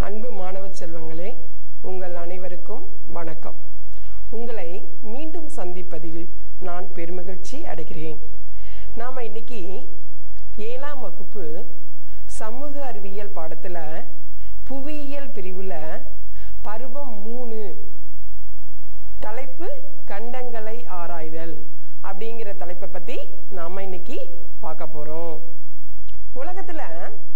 அன்பு மாணவ செல்வங்களே உங்கள் அனைவருக்கும் வணக்கம் உங்களை மீண்டும் சந்திப்பதில் நான் பெருமகிழ்ச்சி அடைகிறேன் நாம் இன்னைக்கு ஏழாம் வகுப்பு சமூக அறிவியல் பாடத்தில் புவியியல் பிரிவில் பருவம் மூணு தலைப்பு கண்டங்களை ஆராய்தல் அப்படிங்கிற தலைப்பை பற்றி நாம் இன்னைக்கு பார்க்க போகிறோம் உலகத்தில்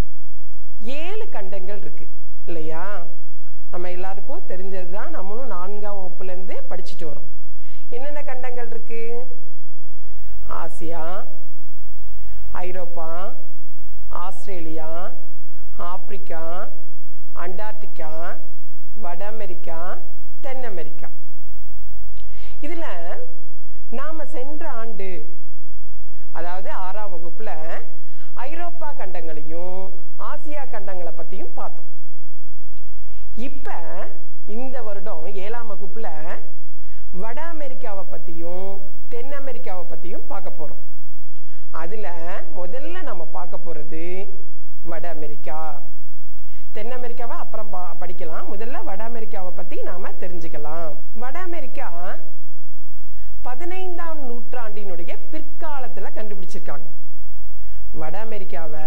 ஏழு கண்டங்கள் இருக்கு இல்லையா நம்ம எல்லாருக்கும் தெரிஞ்சது தான் நம்மளும் நான்காம் வகுப்புலேருந்து படிச்சுட்டு வரோம் என்னென்ன கண்டங்கள் இருக்கு ஆசியா ஐரோப்பா ஆஸ்திரேலியா ஆப்பிரிக்கா அண்டார்டிகா வட அமெரிக்கா தென் அமெரிக்கா இதில் நாம் சென்ற ஆண்டு அதாவது ஆறாம் வகுப்பில் ஐரோப்பா கண்டங்களையும் ஆசியா கண்டங்களை பற்றியும் பார்த்தோம் இப்போ இந்த வருடம் ஏழாம் வகுப்பில் வட அமெரிக்காவை பற்றியும் தென் அமெரிக்காவை பற்றியும் பார்க்க போகிறோம் அதில் முதல்ல நம்ம பார்க்க போகிறது வட அமெரிக்கா தென் அமெரிக்காவை அப்புறம் பா படிக்கலாம் முதல்ல வட அமெரிக்காவை பற்றி நாம் தெரிஞ்சுக்கலாம் வட அமெரிக்கா பதினைந்தாம் நூற்றாண்டினுடைய பிற்காலத்தில் கண்டுபிடிச்சிருக்காங்க வட அமெரிக்காவை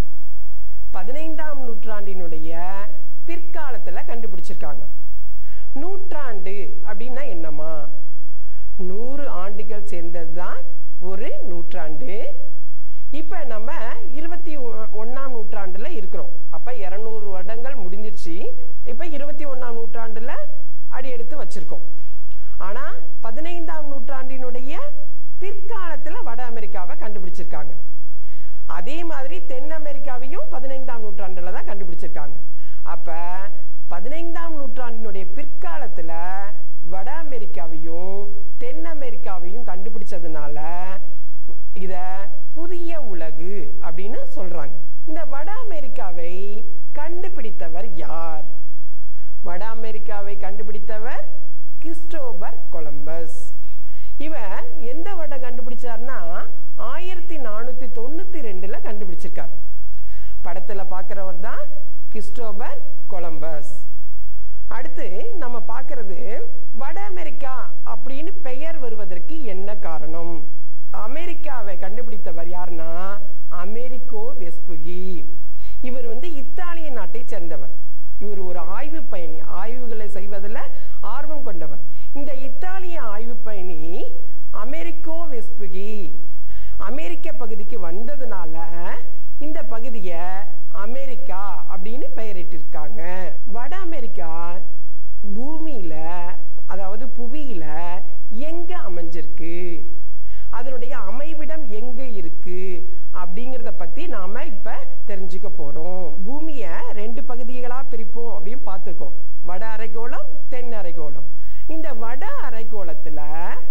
பதினைந்தாம் நூற்றாண்டினுடைய பிற்காலத்தில் கண்டுபிடிச்சிருக்காங்க நூற்றாண்டு அப்படின்னா என்னம்மா நூறு ஆண்டுகள் சேர்ந்தது தான் ஒரு நூற்றாண்டு இப்போ நம்ம இருபத்தி ஒன்றாம் நூற்றாண்டில் இருக்கிறோம் அப்போ இரநூறு வருடங்கள் முடிஞ்சிருச்சு இப்போ இருபத்தி ஒன்றாம் நூற்றாண்டில் அடி எடுத்து வச்சுருக்கோம் ஆனால் பதினைந்தாம் நூற்றாண்டினுடைய பிற்காலத்தில் வட அமெரிக்காவை கண்டுபிடிச்சிருக்காங்க அதே மாதிரி தென் அமெரிக்காவையும் பதினைந்தாம் நூற்றாண்டில் தான் கண்டுபிடிச்சிருக்காங்க அப்போ பதினைந்தாம் நூற்றாண்டினுடைய பிற்காலத்தில் வட அமெரிக்காவையும் தென் அமெரிக்காவையும் கண்டுபிடிச்சதுனால இதை புதிய உலகு அப்படின்னு சொல்கிறாங்க இந்த வட அமெரிக்காவை கண்டுபிடித்தவர் யார் வட அமெரிக்காவை கண்டுபிடித்தவர் கிறிஸ்டோபர் கொலம்பஸ் இவர் எந்த வருடம் கண்டுபிடிச்சார்னா ஆயிரத்தி நானூற்றி தொண்ணூற்றி ரெண்டில் கண்டுபிடிச்சிருக்கார் படத்தில் பார்க்குறவர் தான் கிறிஸ்டோபர் கொலம்பஸ் அடுத்து நம்ம பார்க்கறது வட அமெரிக்கா அப்படின்னு பெயர் வருவதற்கு என்ன காரணம் அமெரிக்காவை கண்டுபிடித்தவர் யாருன்னா அமெரிக்கோ வெஸ்புகி இவர் வந்து இத்தாலிய நாட்டை சேர்ந்தவர் இவர் ஒரு ஆய்வு பயணி ஆய்வுகளை செய்வதில் ஆர்வம் கொண்டவர் இந்த இத்தாலிய ஆய்வு பயணி அமெரிக்கோ வெஸ்புகி அமெரிக்க பகுதிக்கு வந்ததுனால இந்த பகுதியை அமெரிக்கா அப்படின்னு பெயரிட்டிருக்காங்க வட அமெரிக்கா பூமியில அதாவது புவியில எங்க அமைஞ்சிருக்கு அதனுடைய அமைவிடம் எங்க இருக்கு அப்படிங்கிறத பத்தி நாம இப்ப தெரிஞ்சுக்க போறோம் பூமியை ரெண்டு பகுதிகளா பிரிப்போம் அப்படின்னு பார்த்துருக்கோம் வட அரைக்கோளம் தென் அரைக்கோளம் இந்த வட அரைக்கோளத்துல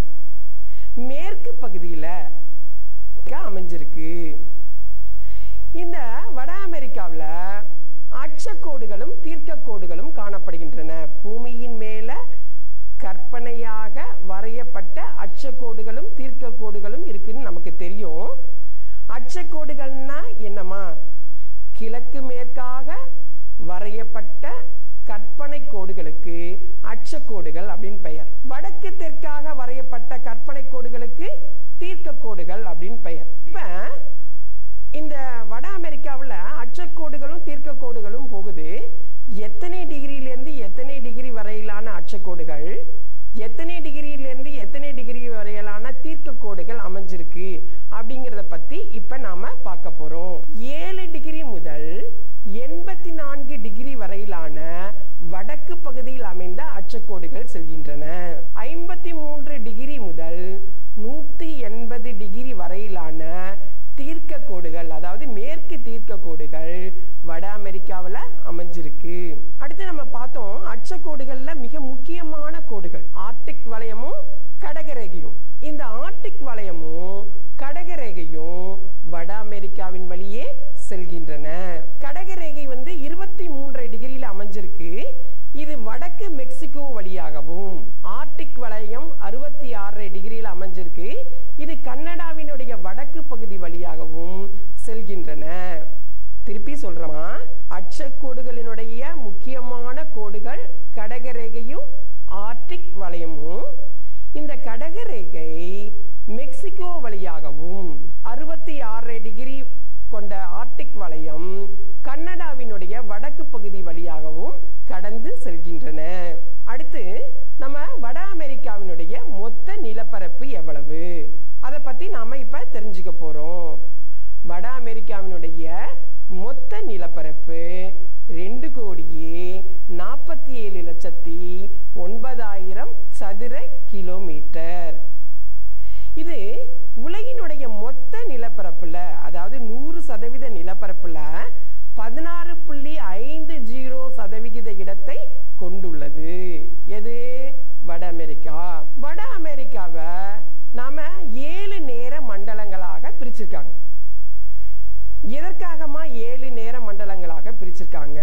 மேற்கு பகுதியில அமைஞ்சிருக்கு இந்த வட அமெரிக்காவில் அச்சக்கோடுகளும் தீர்க்கக்கோடுகளும் காணப்படுகின்றன பூமியின் மேல கற்பனையாக வரையப்பட்ட அச்சக்கோடுகளும் தீர்க்கக்கோடுகளும் இருக்குன்னு நமக்கு தெரியும் அச்சக்கோடுகள்னா என்னம்மா கிழக்கு மேற்காக வரையப்பட்ட கற்பனை கோடுகளுக்கு அச்சக்கோடுகள் அப்படின்னு பெயர் வடக்கு தெற்காக வரையப்பட்ட கற்பனை கோடுகளுக்கு தீர்க்கக்கோடுகள் அப்படின்னு பெயர் இப்ப இந்த வட அமெரிக்காவில் அச்சக்கோடுகளும் தீர்க்கக்கோடுகளும் போகுது எத்தனை டிகிரியிலேருந்து எத்தனை டிகிரி வரையிலான அச்சக்கோடுகள் எத்தனை டிகிரியிலேருந்து எத்தனை டிகிரி வரையிலான தீர்க்கக்கோடுகள் அமைஞ்சிருக்கு அப்படிங்கிறத பற்றி இப்போ நாம் பார்க்க போகிறோம் ஏழு டிகிரி முதல் எண்பத்தி நான்கு டிகிரி வரையிலான வடக்கு பகுதியில் அமைந்த அச்சக்கோடுகள் செல்கின்றன ஐம்பத்தி மூன்று டிகிரி முதல் நூற்றி எண்பது டிகிரி வரையிலான தீர்க்க கோடுகள் அதாவது மேற்கு தீர்க்க கோடுகள் வட அமெரிக்காவில் அமைஞ்சிருக்கு அடுத்து நம்ம பார்த்தோம் அச்சக்கோடுகளில் மிக முக்கியமான கோடுகள் ஆர்டிக் வளையமும் கடகரேகையும் இந்த ஆர்டிக் வளையமும் கடகரேகையும் வட அமெரிக்காவின் வழியே செல்கின்றன கடகரேகை வந்து இருபத்தி மூன்றரை டிகிரியில் அமைஞ்சிருக்கு இது வடக்கு மெக்சிகோ வழியாகவும் ஆர்டிக் வளையம் அறுபத்தி ஆறரை டிகிரியில் அமைஞ்சிருக்கு இது கன்னடாவினுடைய வடக்கு பகுதி வழியாகவும் செல்கின்றன திருப்பி சொல்றோமா அச்சக்கோடுகளினுடைய முக்கியமான வட அமெரிக்காவினுடைய மொத்த நிலப்பரப்பு ரெண்டு கோடியே நாற்பத்தி ஏழு லட்சத்தி ஒன்பதாயிரம் சதுர கிலோமீட்டர் இது உலகினுடைய மொத்த நிலப்பரப்புல அதாவது நூறு சதவீத நிலப்பரப்புல பதினாறு புள்ளி ஐந்து ஜீரோ சதவிகித இடத்தை கொண்டுள்ளது எது வட அமெரிக்கா வட அமெரிக்காவை நாம ஏழு நேர மண்டலங்களாக பிரிச்சிருக்காங்க எதற்காகமா ஏழு நேர மண்டலங்களாக பிரிச்சிருக்காங்க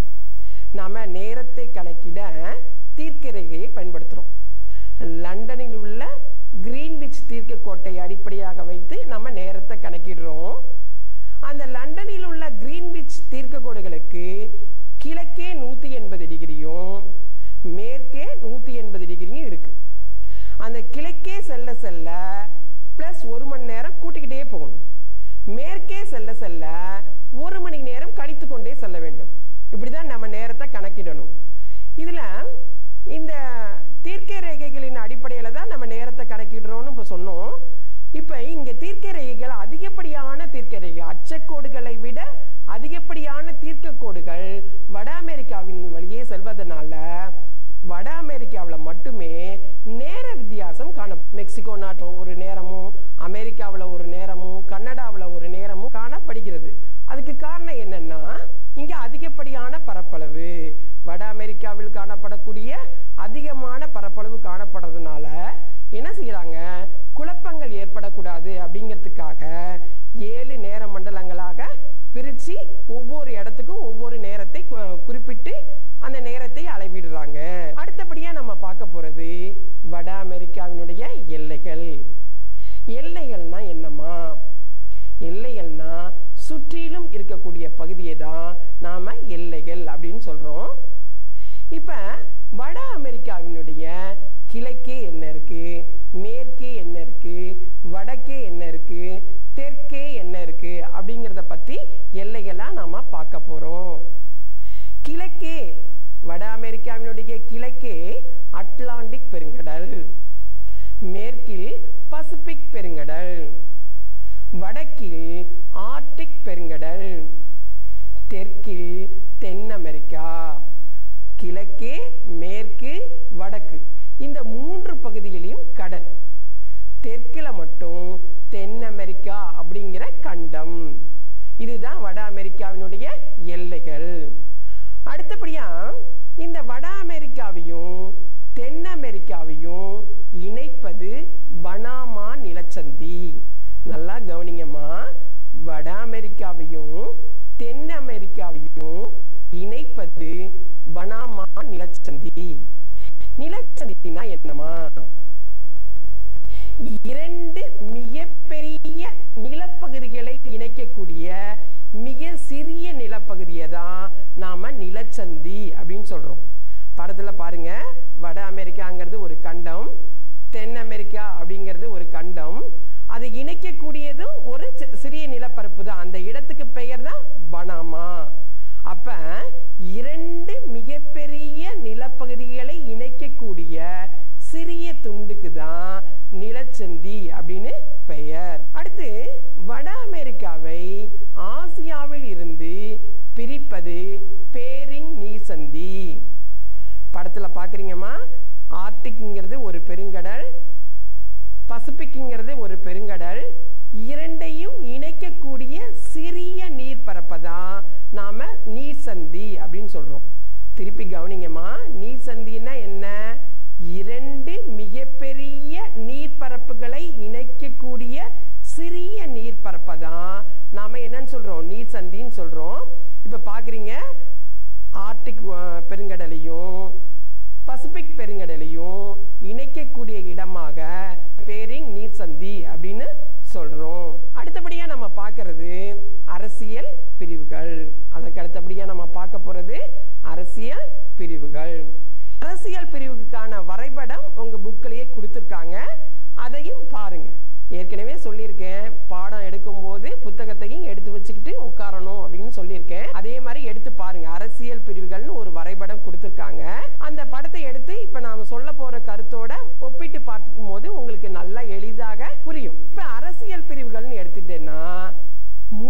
நாம நேரத்தை கணக்கிட தீர்க்கரேகையை பயன்படுத்துகிறோம் லண்டனில் உள்ள கிரீன்விச் தீர்க்க கோட்டை அடிப்படையாக வைத்து நம்ம நேரத்தை கணக்கிடுறோம் அந்த லண்டனில் உள்ள கிரீன்விச் தீர்க்க கோடுகளுக்கு கிழக்கே நூற்றி எண்பது டிகிரியும் மேற்கே நூற்றி எண்பது டிகிரியும் இருக்கு அந்த கிழக்கே செல்ல செல்ல ப்ளஸ் ஒரு மணி நேரம் கூட்டிக்கிட்டே போகணும் மேற்கே செல்ல செல்ல ஒரு மணி நேரம் கழித்து கொண்டே செல்ல வேண்டும் இப்படி தான் நம்ம நேரத்தை கணக்கிடணும் இதில் இந்த தீர்க்க ரேகைகளின் அடிப்படையில் தான் நம்ம நேரத்தை கணக்கிடுறோம்னு இப்போ சொன்னோம் இப்போ இங்கே தீர்க்க ரேகைகள் அதிகப்படியான தீர்க்க ரேகை அச்சக்கோடுகளை விட அதிகப்படியான தீர்க்க கோடுகள் வட அமெரிக்காவின் வழியே செல்வதனால வட அமெரிக்காவில் மட்டுமே நேர வித்தியாசம் காண மெக்சிகோ நாட்டில் ஒரு நேரமும் அமெரிக்காவில் ஒரு நேரமும் கனடாவில் ஒரு நேரமும் காணப்படுகிறது அதுக்கு காரணம் என்னன்னா இங்கே அதிகப்படியான பரப்பளவு வட அமெரிக்காவில் காணப்படக்கூடிய அதிகமான பரப்பளவு காணப்படுறதுனால என்ன செய்யறாங்க குழப்பங்கள் ஏற்படக்கூடாது அப்படிங்கிறதுக்காக ஏழு நேர மண்டலங்களாக பிரித்து ஒவ்வொரு இடத்துக்கும் ஒவ்வொரு நேரத்தை கு- குறிப்பிட்டு அந்த நேரத்தை அளவிடுறாங்க அடுத்தபடியா நம்ம பார்க்க போறது வட அமெரிக்காவினுடைய எல்லைகள் எல்லைகள்னா என்னம்மா எல்லைகள்னா சுற்றிலும் இருக்கக்கூடிய பகுதியை தான் நாம எல்லைகள் அப்படின்னு சொல்றோம் இப்ப வட அமெரிக்காவினுடைய கிழக்கே என்ன இருக்கு மேற்கே என்ன இருக்கு வடக்கே என்ன இருக்கு தெற்கே என்ன இருக்கு அப்படிங்கிறத பத்தி எல்லைகளா நாம பார்க்க போறோம் கிழக்கே வட அமெரிக்காவினுடைய கிழக்கே அட்லாண்டிக் பெருங்கடல் மேற்கில் பசிபிக் பெருங்கடல் வடக்கில் ஆர்டிக் பெருங்கடல் தெற்கில் தென் அமெரிக்கா கிழக்கே மேற்கு வடக்கு இந்த மூன்று பகுதியிலையும் கடல் தெற்கில் மட்டும் தென் அமெரிக்கா அப்படிங்கிற கண்டம் இதுதான் வட அமெரிக்காவினுடைய எல்லைகள் அடுத்தபடியா இந்த வட அமெரிக்காவையும் தென் அமெரிக்காவையும் இணைப்பது பனாமா நிலச்சந்தி நல்லா கவனிங்கம்மா வட அமெரிக்காவையும் தென் அமெரிக்காவையும் இணைப்பது பனாமா நிலச்சந்தி நிலச்சந்தினா என்னம்மா இரண்டு மிகப்பெரிய நிலப்பகுதிகளை இணைக்கக்கூடிய மிக சிறிய நிலப்பகுதியை தான் நாம நிலச்சந்தி அப்படின்னு சொல்றோம் படத்துல பாருங்க வட அமெரிக்காங்கிறது ஒரு கண்டம் தென் அமெரிக்கா அப்படிங்கிறது ஒரு கண்டம் அதை இணைக்கக்கூடியதும் ஒரு சி- சிறிய நிலப்பரப்பு தான் அந்த இடத்துக்கு பெயர் தான் பனாமா அப்ப இரண்டு மிகப்பெரிய நிலப்பகுதிகளை இணைக்கக்கூடிய சிறிய துண்டுக்கு தான் நிலச்சந்தி அப்படின்னு பெயர் அடுத்து வட அமெரிக்காவை ஆசியாவில் இருந்து பிரிப்பது பேரிங் நீர்சந்தி படத்துல பாக்குறீங்கம்மா ஆர்டிக்ங்கிறது ஒரு பெருங்கடல் பசிபிக்ங்கிறது ஒரு பெருங்கடல் இரண்டையும் இணைக்கக்கூடிய சிறிய நீர்ப்பரப்பை தான் நாம நீர்சந்தி அப்படின்னு சொல்றோம் திருப்பி கவனிங்கம்மா நீர்சந்தின்னா என்ன இரண்டு மிகப்பெரிய நீர்ப்பரப்புகளை இணைக்கக்கூடிய சிறிய நீர்ப்பரப்பை தான் நாம என்னன்னு சொல்றோம் நீர்சந்தின்னு சொல்றோம் இப்ப பாக்குறீங்க ஆர்டிக் அஹ், பெருங்கடலையும் பசிபிக் பெருங்கடலையும் இணைக்கக்கூடிய இடமாக பேரிங் நீர்சந்தி அப்படின்னு சொல்றோம் அடுத்தபடியா நம்ம பார்க்கிறது அரசியல் பிரிவுகள் அதற்கு அடுத்தபடியா நம்ம பார்க்க போறது அரசியல் பிரிவுகள் அரசியல் பிரிவுக்கான வரைபடம் உங்க புக்கிலேயே கொடுத்துருக்காங்க அதையும் பாருங்க ஏற்கனவே சொல்லியிருக்கேன் பாடம் எடுக்கும்போது புத்தகத்தையும் எடுத்து வச்சுக்கிட்டு உட்காரணும் அப்படின்னு சொல்லியிருக்கேன் அதே மாதிரி எடுத்து பாருங்க அரசியல் பிரிவுகள்னு ஒரு வரைபடம் கொடுத்துருக்காங்க அந்த படத்தை எடுத்து இப்ப நாம சொல்ல போற கருத்தோட ஒப்பிட்டு பார்க்கும்போது உங்களுக்கு நல்லா எளிதாக புரியும் இப்ப அரசியல் பிரிவுகள்னு எடுத்துட்டேன்னா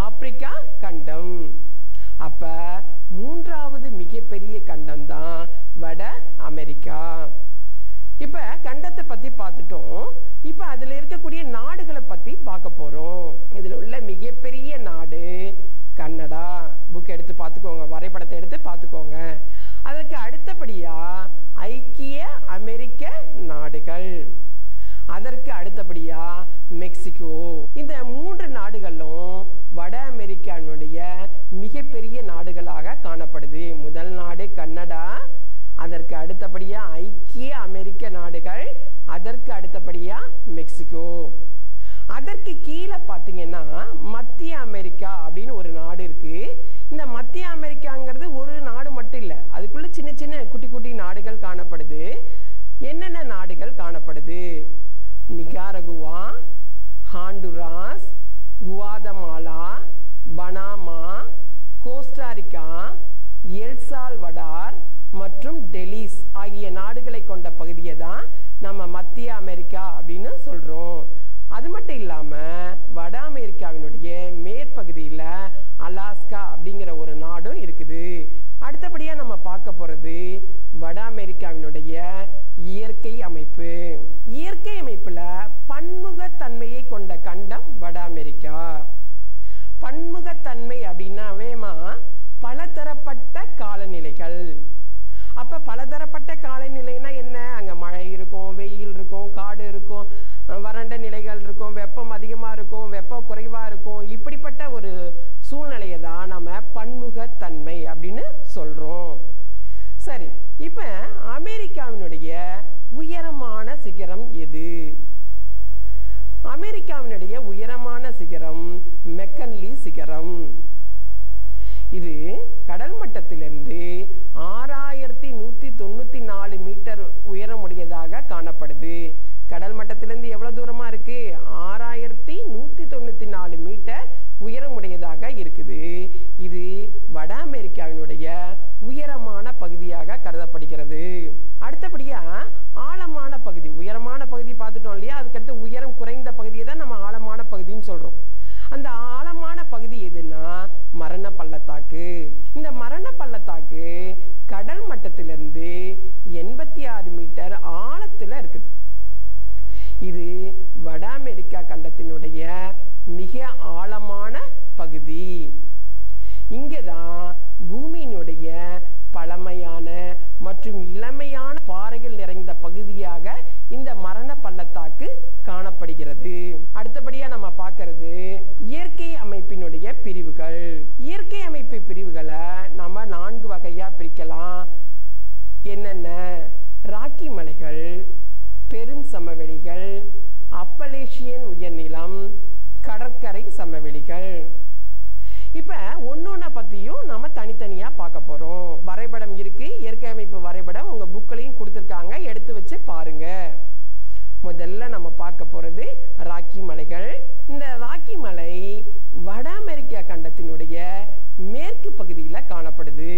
ஆப்பிரிக்கா கண்டம் அப்ப மூன்றாவது மிகப்பெரிய கண்டம் தான் வட அமெரிக்கா இப்ப கண்டத்தை பத்தி பார்த்துட்டோம் இப்ப அதுல இருக்கக்கூடிய நாடுகளை பத்தி பார்க்க போறோம் இதுல உள்ள மிகப்பெரிய நாடு கன்னடா புக் எடுத்து பார்த்துக்கோங்க வரைபடத்தை எடுத்து பார்த்துக்கோங்க அதற்கு அடுத்தபடியா ஐக்கிய அமெரிக்க நாடுகள் அதற்கு அடுத்தபடியா மெக்சிகோ இந்த மூன்று நாடுகளும் வட அமெரிக்காவினுடைய மிகப்பெரிய நாடுகளாக காணப்படுது முதல் நாடு கன்னடா அதற்கு அடுத்தபடியா ஐக்கிய அமெரிக்க நாடுகள் அதற்கு அடுத்தபடியா மெக்சிகோ அதற்கு கீழே பார்த்தீங்கன்னா மத்திய அமெரிக்கா அப்படின்னு ஒரு நாடு இருக்கு இந்த மத்திய அமெரிக்காங்கிறது ஒரு நாடு மட்டும் இல்லை அதுக்குள்ள சின்ன சின்ன குட்டி குட்டி நாடுகள் காணப்படுது என்னென்ன நாடுகள் காணப்படுது Nicaragua Honduras Guatemala Panama Costa Rica El Salvador மற்றும் டெலிஸ் ஆகிய நாடுகளை கொண்ட பகுதியை தான் நம்ம மத்திய அமெரிக்கா அப்படின்னு சொல்றோம் அது மட்டும் இல்லாம வட அமெரிக்காவினுடைய மேற்பகுதியில் அலாஸ்கா அப்படிங்கிற ஒரு நாடும் இருக்குது அடுத்தபடியா நம்ம பார்க்க போறது வட அமெரிக்காவினுடைய இயற்கை அமைப்பு இயற்கை அமைப்புல பன்முகத்தன்மையை கொண்ட கண்டம் வட அமெரிக்கா பன்முகத்தன்மை அப்படின்னாவேமா பலதரப்பட்ட காலநிலைகள் அப்ப பலதரப்பட்ட காலநிலைனா என்ன அங்க மழை இருக்கும் வெயில் இருக்கும் காடு இருக்கும் அஹ் வறண்ட நிலைகள் இருக்கும் வெப்பம் அதிகமா இருக்கும் வெப்பம் குறைவா இருக்கும் இப்படிப்பட்ட ஒரு சூழ்நிலையை தான் நம்ம பன்முகத்தன்மை அப்படின்னு சொல்றோம் சரி இப்ப அமெரிக்காவினுடைய உயரமான சிகரம் எது அமெரிக்காவினுடைய உயரமான சிகரம் மெக்கன்லி சிகரம் இது கடல் மட்டத்திலிருந்து ஆறாயிரத்தி நூற்றி தொண்ணூற்றி நாலு மீட்டர் உயரமுடையதாக காணப்படுது கடல் மட்டத்திலிருந்து எவ்வளோ தூரமாக இருக்கு ஆறாயிரத்தி நூற்றி தொண்ணூற்றி நாலு மீட்டர் உயரமுடையதாக இருக்குது இது வட அமெரிக்காவினுடைய உயரமான பகுதியாக கருதப்படுகிறது அடுத்தபடியா ஆழமான பகுதி உயரமான பகுதி பார்த்துட்டோம் இல்லையா அதுக்கடுத்து உயரம் குறைந்த பகுதியை தான் நம்ம ஆழமான பகுதின்னு சொல்றோம் அந்த ஆழமான பகுதி எதுன்னா மரண பள்ளத்தாக்கு இந்த மரண பள்ளத்தாக்கு கடல் மட்டத்திலிருந்து எண்பத்தி ஆறு மீட்டர் ஆழத்துல இருக்குது இது வட அமெரிக்கா கண்டத்தினுடைய மிக ஆழமான பகுதி இங்கதான் பூமியினுடைய பழமையான மற்றும் இளமையான பாறைகள் நிறைந்த பகுதியாக இந்த மரண பள்ளத்தாக்கு காணப்படுகிறது அடுத்தபடியா நம்ம பார்க்கிறது இயற்கை அமைப்பினுடைய பிரிவுகள் இயற்கை அமைப்பு பிரிவுகளை நம்ம நான்கு வகையா பிரிக்கலாம் என்னென்ன ராக்கி மலைகள் பெரும் சமவெளிகள் அப்பலேஷியன் உயர்நிலம் கடற்கரை சமவெளிகள் இப்ப ஒன்னொன்ன பத்தியும் நம்ம தனித்தனியா பார்க்க போறோம் வரைபடம் இருக்கு இயற்கை அமைப்பு வரைபடம் உங்க புக்லையும் கொடுத்துருக்காங்க எடுத்து வச்சு பாருங்க முதல்ல நம்ம பார்க்க போறது ராக்கி மலைகள் இந்த ராக்கி மலை வட அமெரிக்கா கண்டத்தினுடைய மேற்கு பகுதியில் காணப்படுது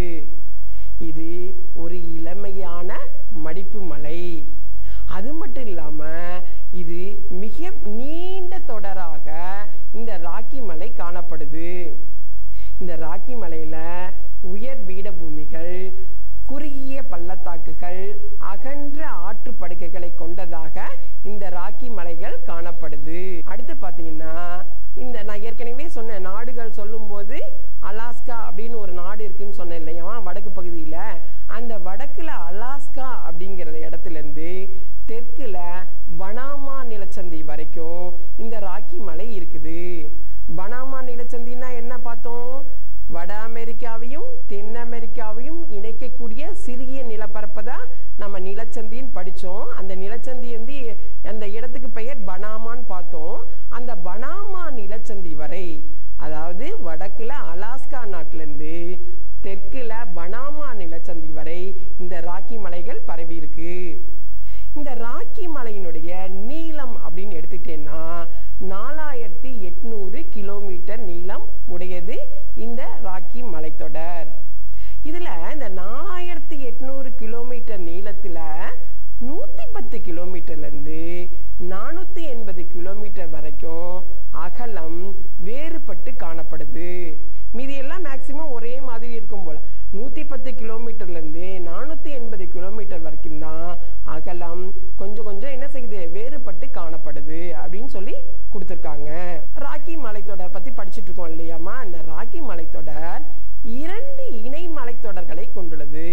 இது ஒரு இளமையான மடிப்பு மலை அது மட்டும் இல்லாம இது மிக நீண்ட தொடராக இந்த ராக்கி மலை காணப்படுது இந்த ராக்கி மலையில உயர் பீடபூமிகள் குறுகிய பள்ளத்தாக்குகள் அகன்ற ஆற்றுப்படுகைகளை கொண்டதாக இந்த ராக்கி மலைகள் காணப்படுது அடுத்து பார்த்தீங்கன்னா இந்த நான் ஏற்கனவே சொன்ன நாடுகள் சொல்லும்போது அலாஸ்கா அப்படின்னு ஒரு நாடு இருக்குன்னு சொன்னேன் இல்லையா வடக்கு பகுதியில் அந்த வடக்குல அலாஸ்கா அப்படிங்கிற இடத்துல இருந்து தெற்குல பனாமா நிலச்சந்தி வரைக்கும் இந்த ராக்கி மலை இருக்குது பனாமா நிலச்சந்தின்னா என்ன பார்த்தோம் வட அமெரிக்காவையும் தென் அமெரிக்காவையும் இணைக்கக்கூடிய சிறிய நிலப்பரப்பை தான் நம்ம நிலச்சந்தின்னு படித்தோம் அந்த நிலச்சந்தி வந்து அந்த இடத்துக்கு பெயர் பனாமான்னு பார்த்தோம் அந்த பனாமா நிலச்சந்தி வரை அதாவது வடக்குல அலாஸ்கா நாட்டிலேருந்து தெற்குல பனாமா நிலச்சந்தி வரை இந்த ராக்கி மலைகள் பரவி இருக்கு இந்த ராக்கி மலையினுடைய நீளம் அப்படின்னு எடுத்துக்கிட்டேன்னா நாலாயிரத்தி எட்நூறு கிலோமீட்டர் நீளம் உடையது இந்த ராக்கி மலைத்தொடர் இதுல இந்த நாலாயிரத்தி எட்நூறு கிலோமீட்டர் நீளத்துல நூத்தி பத்து கிலோமீட்டர்ல இருந்து நானூத்தி எண்பது கிலோமீட்டர் வரைக்கும் அகலம் வேறுபட்டு காணப்படுது மீதி எல்லாம் மேக்சிமம் ஒரே மாதிரி இருக்கும் போல நூற்றி பத்து கிலோமீட்டர்லேருந்து நானூற்றி எண்பது கிலோமீட்டர் வரைக்கும் தான் அகலம் கொஞ்சம் கொஞ்சம் என்ன செய்யுது வேறுபட்டு காணப்படுது அப்படின்னு சொல்லி கொடுத்துருக்காங்க ராக்கி மலைத்தொடர் பற்றி படிச்சுட்டு இருக்கோம் இல்லையாம்மா அந்த ராக்கி மலைத்தொடர் இரண்டு இணை மலைத்தொடர்களை கொண்டுள்ளது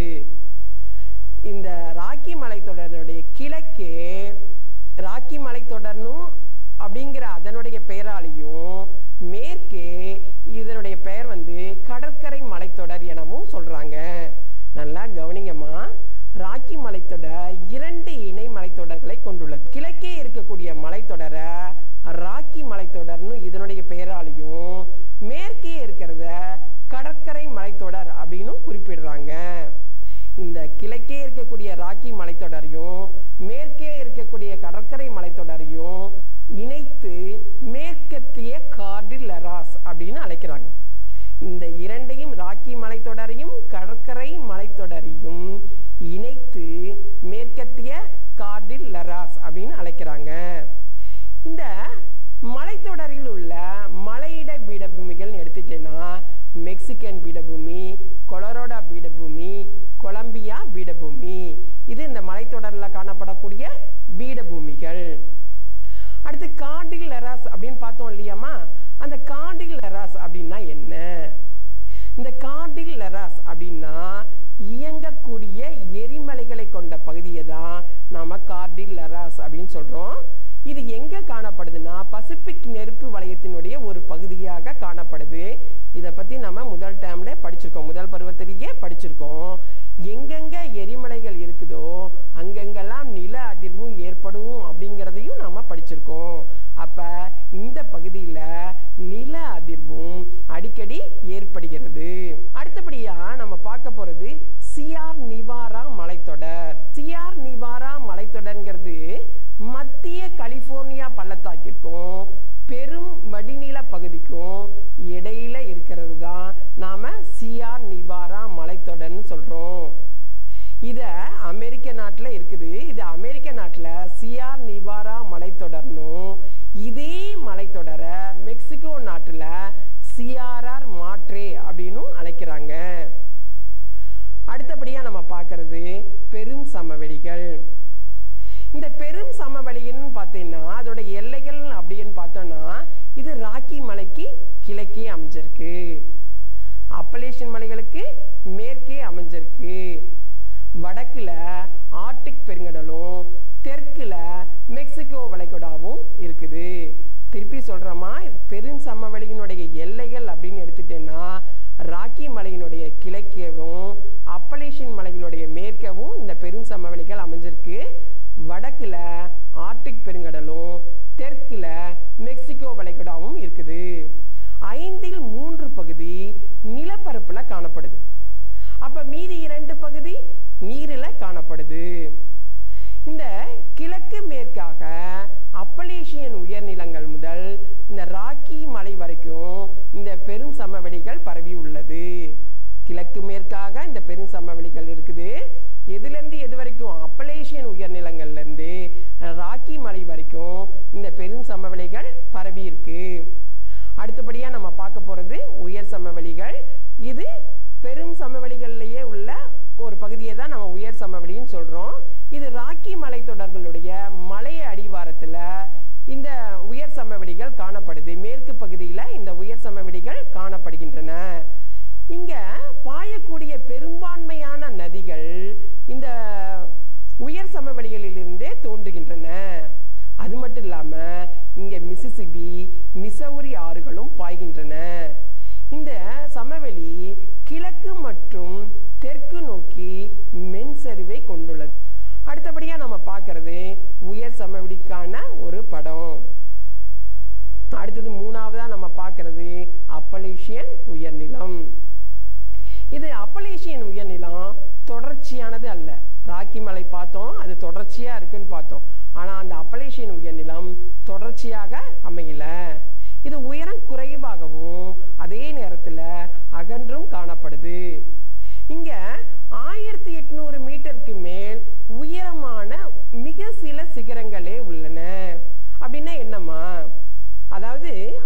இந்த ராக்கி மலைத்தொடருடைய கிழக்கே ராக்கி மலைத்தொடர்னும் அப்படிங்கிற அதனுடைய பெயராலையும் மேற்கே இதனுடைய பெயர் வந்து கடற்கரை மலைத்தொடர் எனவும் சொல்றாங்க நல்லா கவனிங்கம்மா ராக்கி மலைத்தொடர் இரண்டு இணை மலைத்தொடர்களை கொண்டுள்ளது கிழக்கே இருக்கக்கூடிய மலைத்தொடரை ராக்கி மலைத்தொடர்னு இதனுடைய பெயராலையும் மேற்கே இருக்கிறத கடற்கரை மலைத்தொடர் அப்படின்னு குறிப்பிடுறாங்க இந்த கிழக்கே இருக்கக்கூடிய ராக்கி மலைத்தொடரையும் மேற்கே இருக்கக்கூடிய கடற்கரை மலைத்தொடரையும் இணைத்து மேற்கத்திய கார்டிலராஸ் அப்படின்னு அழைக்கிறாங்க இந்த இரண்டையும் ராக்கி மலைத்தொடரையும் கடற்கரை மலைத்தொடரையும் இணைத்து மேற்கத்திய கார்டிலராஸ் அப்படின்னு அழைக்கிறாங்க இந்த மலைத்தொடரில் உள்ள மலையிட பீடபூமிகள் எடுத்துட்டேன்னா மெக்சிகன் பீடபூமி கொலரோடா பீடபூமி கொலம்பியா பீடபூமி இது இந்த மலைத்தொடரில் காணப்படக்கூடிய பீடபூமிகள் அடுத்து கார்டில் லெராஸ் அப்படின்னு பார்த்தோம் இல்லையாம்மா அந்த கார்டில் லெராஸ் அப்படின்னா என்ன இந்த கார்டில் லெராஸ் அப்படின்னா இயங்கக்கூடிய எரிமலைகளை கொண்ட பகுதியை தான் நாம கார்டில் லெராஸ் அப்படின்னு சொல்றோம் இது எங்க காணப்படுதுன்னா பசிபிக் நெருப்பு வலயத்தினுடைய ஒரு பகுதியாக காணப்படுது இதை பத்தி நம்ம முதல் டேம்ல படிச்சிருக்கோம் முதல் பருவத்திலேயே படிச்சிருக்கோம் எங்கெங்க எரிமலைகள் இருக்குதோ அங்கங்கெல்லாம் நில அதிர்வும் ஏற்படும் அப்படிங்கிறதையும் நாம படிச்சிருக்கோம் அப்ப இந்த பகுதியில நில அதிர்வும் அடிக்கடி ஏற்படுகிறது அடுத்தபடியா நம்ம பார்க்க போறது சியார் நிவாரா மலைத்தொடர் சியார் நிவாரா மலைத்தொடர்ங்கிறது மத்திய கலிபோர்னியா பள்ளத்தாக்கிற்கும் பெரும் வடிநில பகுதிக்கும் இடையில இருக்கிறது தான் நாம சியார் நிவாரா மலைத்தொடர்னு சொல்றோம் இத அமெரிக்க நாட்டுல இருக்குது இது அமெரிக்க நாட்டுல சியார் நிவாரா மலைத்தொடர்னும் இதே மலைத்தொடரை மெக்சிகோ நாட்டுல சிஆர்ஆர் மாட்ரே அப்படின்னும் அழைக்கிறாங்க அடுத்தபடியா நம்ம பார்க்கறது பெரும் சமவெளிகள் இந்த பெரும் சமவெளின்னு பார்த்தீங்கன்னா அதோட எல்லைகள் அப்படின்னு பார்த்தோம்னா இது ராக்கி மலைக்கு கிழக்கே அமைஞ்சிருக்கு அப்பலேஷன் மலைகளுக்கு மேற்கே அமைஞ்சிருக்கு வடக்குல ஆர்டிக் பெருங்கடலும் தெற்குல மெக்சிகோ வளைகுடாவும் இருக்குது திருப்பி சொல்றோமா பெரும் சமவெளியினுடைய எல்லைகள் அப்படின்னு எடுத்துட்டேன்னா ராக்கி மலையினுடைய கிழக்கேவும் அப்பலேஷன் மலைகளுடைய மேற்கவும் இந்த பெரும் சமவெளிகள் அமைஞ்சிருக்கு வடக்குல ஆர்டிக் பெருங்கடலும் தெற்குல மெக்சிகோ வளைகுடாவும் இருக்குது ஐந்தில் மூன்று பகுதி நிலப்பரப்புல காணப்படுது அப்ப மீதி இரண்டு பகுதி நீரில காணப்படுது இந்த கிழக்கு மேற்காக அப்பலேஷியன் உயர்நிலங்கள் முதல் இந்த ராக்கி மலை வரைக்கும் இந்த பெரும் சமவெளிகள் பரவி உள்ளது கிழக்கு மேற்காக இந்த பெரும் சமவெளிகள் இருக்குது எதுல இருந்து எது வரைக்கும் அப்பலேஷியன் உயர்நிலங்கள்ல இருந்து ராக்கி மலை வரைக்கும் இந்த பெரும் சமவெளிகள் பரவி இருக்கு அடுத்தபடியா நம்ம பார்க்க போறது உயர் சமவெளிகள் இது பெரும் சமவெளிகள்லயே உள்ள ஒரு பகுதியை தான் நம்ம உயர் சமவெளின்னு சொல்றோம் இது ராக்கி மலைத்தொடர்களுடைய மலை அடிவாரத்துல இந்த உயர் சமவெளிகள் காணப்படுது மேற்கு பகுதியில இந்த உயர் சமவெளிகள் காணப்படுகின்றன இங்க பாயக்கூடிய பெரும்பான்மையான நதிகள் இந்த உயர் சமவெளிகளிலிருந்தே தோன்றுகின்றன அது மட்டும் இல்லாம இங்க மிசிசிபி மிசௌரி ஆறுகளும் பாய்கின்றன இந்த சமவெளி கிழக்கு மற்றும் தெற்கு நோக்கி மென்சரிவை கொண்டுள்ளது அடுத்தபடியா நம்ம பார்க்கறது உயர் சமவெளிக்கான ஒரு படம் அடுத்தது மூணாவதா நம்ம பார்க்கறது அப்பலேஷியன் உயர்நிலம் இது அப்பலேஷியன் உயர்நிலம் தொடர்ச்சியானது அல்ல ராக்கி மலை பார்த்தோம் அது தொடர்ச்சியா இருக்குன்னு பார்த்தோம் ஆனா அந்த அப்பலேஷியன் உயர்நிலம் தொடர்ச்சியாக அமையல இது உயரம் குறைவாகவும் அதே நேரத்துல அகன்றும் காணப்படுது இங்க ஆயிரத்தி எட்நூறு மீட்டருக்கு மேல் உயரமான மிக சில சிகரங்களே உள்ளன அப்படின்னா என்னம்மா அதாவது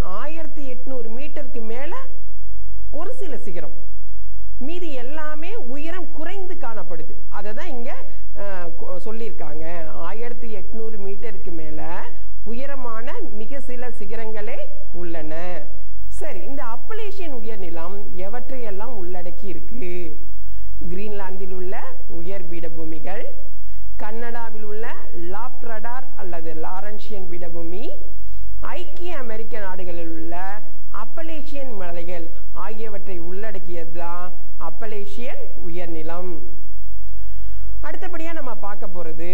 சில சிகரம் மீதி எல்லாமே உயரம் குறைந்து காணப்படுது அதை தான் இங்கே சொல்லியிருக்காங்க ஆயிரத்தி எட்நூறு மீட்டருக்கு மேலே உயரமான மிக சில சிகரங்களே உள்ளன சரி இந்த அப்பலேஷியன் உயர்நிலம் எவற்றையெல்லாம் உள்ளடக்கி இருக்கு கிரீன்லாந்தில் உள்ள உயர் பீடபூமிகள் கனடாவில் உள்ள லாப்ரடார் அல்லது லாரன்ஷியன் பீடபூமி ஐக்கிய அமெரிக்க நாடுகளில் உள்ள அப்பலேஷியன் மலைகள் ஆகியவற்றை உள்ளடக்கியது தான் அப்பலேஷியன் உயர்நிலம் அடுத்தபடியாக நம்ம பார்க்க போகிறது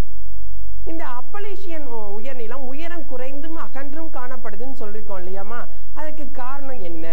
இந்த அப்பலேஷியன் உ- உயர்நிலம் உயரம் குறைந்தும் அகன்றும் காணப்படுதுன்னு சொல்லியிருக்கோம் இல்லையாம்மா அதுக்கு காரணம் என்ன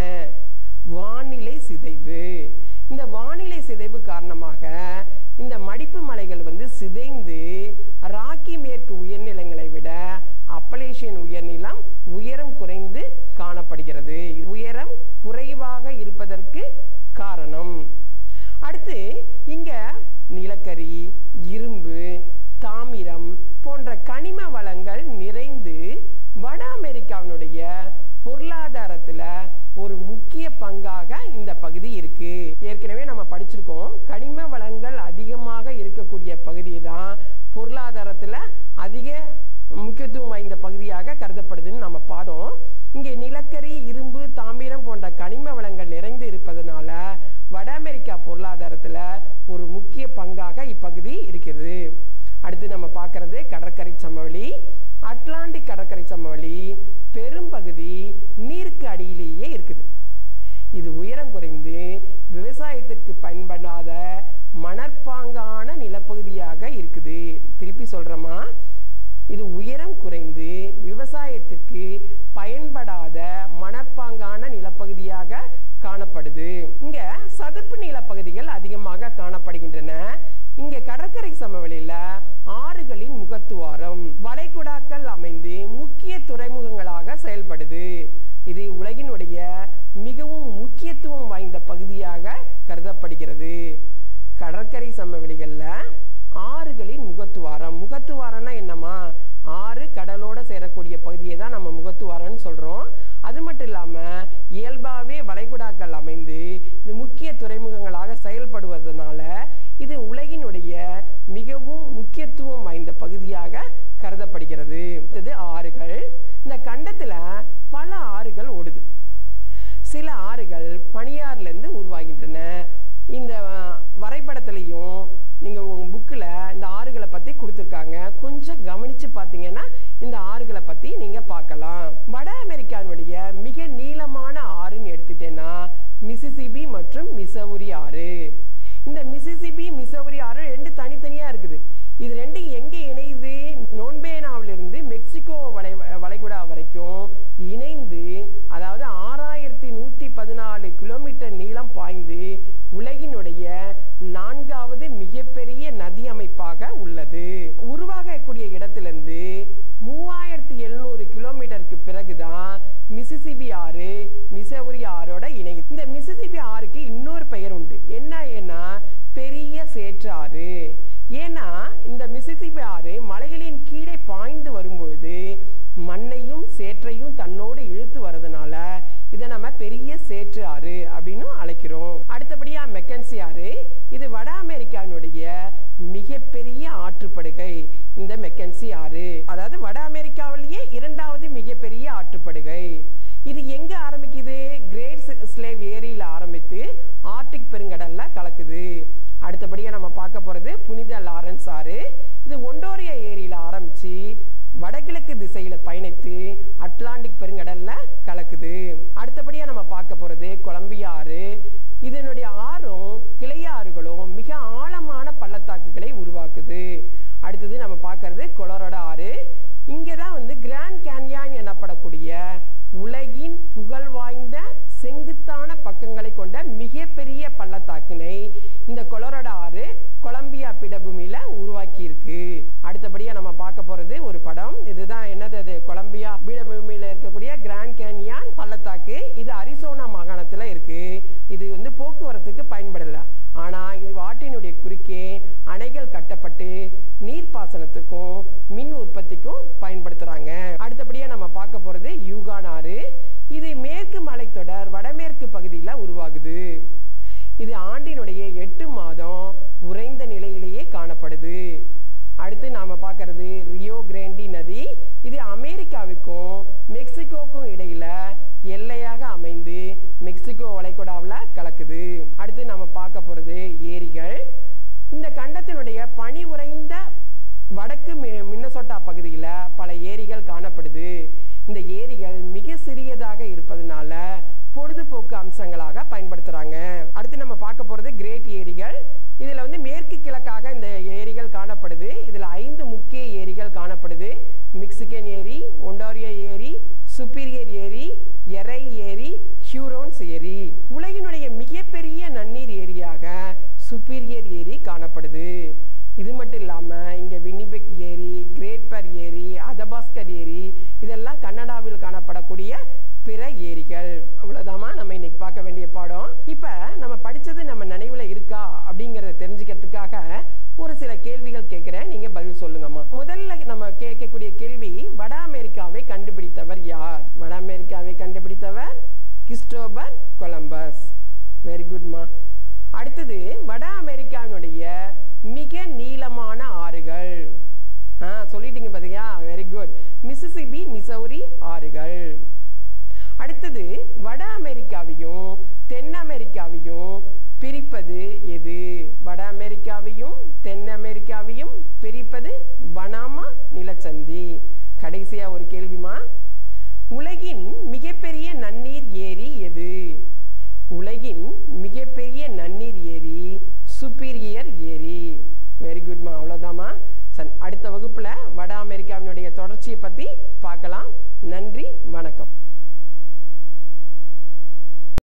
வானிலை சிதைவு இந்த வானிலை சிதைவு காரணமாக இந்த மடிப்பு மலைகள் வந்து சிதைந்து ராக்கி மேற்கு உயர்நிலங்களை விட அப்பலேஷியன் உயர்நிலம் உயரம் குறைந்து காணப்படுகிறது உயரம் குறைவாக இருப்பதற்கு காரணம் அடுத்து இங்க நிலக்கரி இரும்பு தாமிரம் போன்ற கனிம வளங்கள் நிறைந்து வட அமெரிக்காவினுடைய பொருளாதாரத்துல ஒரு முக்கிய பங்காக இந்த பகுதி இருக்கு ஏற்கனவே நம்ம படிச்சிருக்கோம் கனிம வளங்கள் அதிகமாக இருக்கக்கூடிய பகுதி தான் பொருளாதாரத்துல அதிக முக்கியத்துவம் வாய்ந்த பகுதியாக கருதப்படுதுன்னு நம்ம பார்த்தோம் இங்கே நிலக்கரி இரும்பு தாமிரம் போன்ற கனிம வளங்கள் நிறைந்து இருப்பதனால வட அமெரிக்கா பொருளாதாரத்தில் ஒரு முக்கிய பங்காக இப்பகுதி இருக்கிறது அடுத்து நம்ம பார்க்கறது கடற்கரை சமவெளி அட்லாண்டிக் கடற்கரை சமவெளி பெரும்பகுதி நீருக்கு அடியிலேயே இருக்குது இது உயரம் குறைந்து விவசாயத்திற்கு பயன்படாத மணற்பாங்கான நிலப்பகுதியாக இருக்குது திருப்பி சொல்றேமா இது உயரம் குறைந்து விவசாயத்திற்கு பயன்படாத மணற்பாங்கான நிலப்பகுதியாக காணப்படுது இங்க சதுப்பு நிலப்பகுதிகள் அதிகமாக காணப்படுகின்றன இங்க கடற்கரை சமவெளியில ஆறுகளின் முகத்துவாரம் வளைகுடாக்கள் அமைந்து முக்கிய துறைமுகங்களாக செயல்படுது இது உலகினுடைய மிகவும் முக்கியத்துவம் வாய்ந்த பகுதியாக கருதப்படுகிறது கடற்கரை சமவெளிகளில் ஆறுகளின் முகத்துவாரம் முகத்துவாரம்னா என்னம்மா ஆறு கடலோட சேரக்கூடிய பகுதியை தான் நம்ம முகத்துவாரம்னு சொல்கிறோம் அது மட்டும் இல்லாமல் இயல்பாகவே வளைகுடாக்கள் அமைந்து இது முக்கிய துறைமுகங்களாக செயல்படுவதனால இது உலகினுடைய மிகவும் முக்கியத்துவம் வாய்ந்த பகுதியாக கருதப்படுகிறது அடுத்தது ஆறுகள் இந்த கண்டத்தில் பல ஆறுகள் ஓடுது சில ஆறுகள் பனியாறுலேருந்து உருவாகின்றன இந்த அஹ், வரைபடத்துலையும் நீங்கள் உங்கள் புக்கில் இந்த ஆறுகளை பற்றி கொடுத்துருக்காங்க கொஞ்சம் கவனித்து பார்த்தீங்கன்னா இந்த ஆறுகளை பற்றி நீங்கள் பார்க்கலாம் வட அமெரிக்காவினுடைய மிக நீளமான ஆறுன்னு எடுத்துட்டேன்னா மிசிசிபி மற்றும் மிசௌரி ஆறு இந்த மிசிசிபி மிசௌரி ஆறு ரெண்டு தனித்தனியாக இருக்குது இது ரெண்டும் எங்கே இணையுது நோன்பேனாவிலிருந்து மெக்சிகோ வளை வளைகுடா வரைக்கும் இணைந்து அதாவது ஆறாயிரத்தி நூற்றி பதினாலு கிலோமீட்டர் நீளம் பாய்ந்து உலகினுடைய நான்காவது மிகப்பெரிய நதி அமைப்பாக உள்ளது உருவாகக்கூடிய இடத்திலிருந்து மூவாயிரத்தி எழுநூறு கிலோமீட்டருக்கு பிறகுதான் மிசிசிபி ஆறு மிசௌரி ஆறோட இணையுது இந்த மிசிசிபி ஆறுக்கு இன்னொரு பெயர் உண்டு என்ன ஏன்னா பெரிய சேற்று ஆறு ஏன்னா இந்த மிசிசிபி ஆறு மலைகளின் கீழே பாய்ந்து வரும்பொழுது மண்ணையும் சேற்றையும் தன்னோடு இழுத்து வரதுனால இதை நம்ம பெரிய சேற்று ஆறு அப்படின்னு அழைக்கிறோம் அடுத்தபடியா மெக்கன்சி ஆறு இது வட அமெரிக்காவினுடைய மிகப்பெரிய ஆற்றுப்படுகை இந்த மெக்கன்சி ஆறு அதாவது வட அமெரிக்காவிலேயே இரண்டாவது மிகப்பெரிய ஆற்றுப்படுகை இது எங்க ஆரம்பிக்குது கிரேட் ஸ்லேவ் ஏரியில ஆரம்பித்து ஆர்டிக் பெருங்கடல்ல கலக்குது அடுத்தபடியா நம்ம பார்க்க போறது புனித லாரன்ஸ் ஆறு இது ஒண்டோரியா ஏரியில ஆரம்பிச்சு வடகிழக்கு திசையில பயணித்து அட்லாண்டிக் பெருங்கடல்ல கலக்குது அடுத்தபடியா நம்ம பார்க்க போறது கொலம்பியா ஆறு இதனுடைய ஆறும் கிளையாறுகளும் மிக ஆழமான பள்ளத்தாக்குகளை உருவாக்குது அடுத்தது நம்ம பார்க்கறது கொலரோடா ஆறு இங்கே தான் வந்து கிராண்ட் கேன்யான் எனப்படக்கூடிய உலகின் புகழ் வாய்ந்த செங்குத்தான பக்கங்களை கொண்ட மிகப்பெரிய பள்ளத்தாக்கினை இந்த கொலரோடா ஆறு கொலம்பியா பீடபூமியில உருவாக்கி இருக்கு அடுத்தபடியா நம்ம பார்க்க போறது ஒரு படம் இதுதான் என்னது அது கொலம்பியா பீடபூமியில இருக்கக்கூடிய கிராண்ட் கேன்யான் பள்ளத்தாக்கு இது அரிசோனா மாகாணத்துல இருக்கு இது வந்து போக்குவரத்துக்கு பயன்படல ஆனா இது ஆற்றினுடைய குறுக்கே அணைகள் கட்டப்பட்டு நீர்ப்பாசனத்துக்கும் மின் உற்பத்திக்கும் பயன்படுத்துறாங்க அடுத்தபடியா நம்ம பார்க்க போறது யூகான் ஆறு இது மேற்கு மலைத்தொடர் வடமேற்கு பகுதியில் உருவாகுது இது ஆண்டினுடைய எட்டு மாதம் உறைந்த நிலையிலேயே காணப்படுது அடுத்து நாம் பார்க்கறது ரியோ கிராண்டி நதி இது அமெரிக்காவுக்கும் மெக்சிகோவுக்கும் இடையில எல்லையாக அமைந்து மெக்சிகோ வளைகுடாவில் கலக்குது அடுத்து நம்ம பார்க்க போகிறது ஏரிகள் இந்த கண்டத்தினுடைய பனி உறைந்த வடக்கு மி- மின்னசோட்டா பகுதியில் பல ஏரிகள் காணப்படுது இந்த ஏரிகள் மிக சிறியதாக இருப்பதனால பொழுதுபோக்கு அம்சங்களாக பயன்படுத்துகிறாங்க அடுத்து நம்ம பார்க்க போகிறது கிரேட் ஏரிகள் இதில் வந்து மேற்கு கிழக்காக இந்த ஏரிகள் காணப்படுது இதில் ஐந்து முக்கிய ஏரிகள் காணப்படுது மிக்சிகன் ஏரி ஒண்டாரியோ ஏரி சுப்பீரியர் ஏரி எரை ஏரி ஹியூரோன்ஸ் ஏரி உலகினுடைய மிகப்பெரிய நன்னீர் ஏரியாக சுப்பீரியர் ஏரி காணப்படுது இது மட்டும் இல்லாமல் இங்கே வினிபெக் ஏரி கிரேட் பர் ஏரி அதபாஸ்கர் ஏரி இதெல்லாம் கனடாவில் காணப்படக்கூடிய பிற ஏரிகள் அவ்வளோதாம்மா நம்ம இன்னைக்கு பார்க்க வேண்டிய பாடம் இப்போ நம்ம படித்தது நம்ம நினைவில் இருக்கா அப்படிங்கிறத தெரிஞ்சுக்கிறதுக்காக ஒரு சில கேள்விகள் கேட்குறேன் நீங்கள் பதில் சொல்லுங்கம்மா முதல்ல நம்ம கேட்கக்கூடிய கேள்வி வட அமெரிக்காவை கண்டுபிடித்தவர் யார் வட அமெரிக்காவை கண்டுபிடித்தவர் கிறிஸ்டோபர் கொலம்பஸ் வெரி குட்மா அடுத்தது வட அமெரிக்காவினுடைய மிக நீளமான ஆறுகள் ஆ சொல்லிட்டீங்க பாத்தீங்களா வெரி குட் மிசிசிபி மிசௌரி ஆறுகள் அடுத்தது வட அமெரிக்காவையும் தென் அமெரிக்காவையும் பிரிப்பது எது வட அமெரிக்காவையும் தென் அமெரிக்காவையும் பிரிப்பது பனாமா நிலச்சந்தி கடைசியா ஒரு கேள்விமா உலகின் மிகப்பெரிய நன்னீர் ஏரி எது உலகின் மிகப்பெரிய நன்னீர் ஏரி சுப்பீரியர்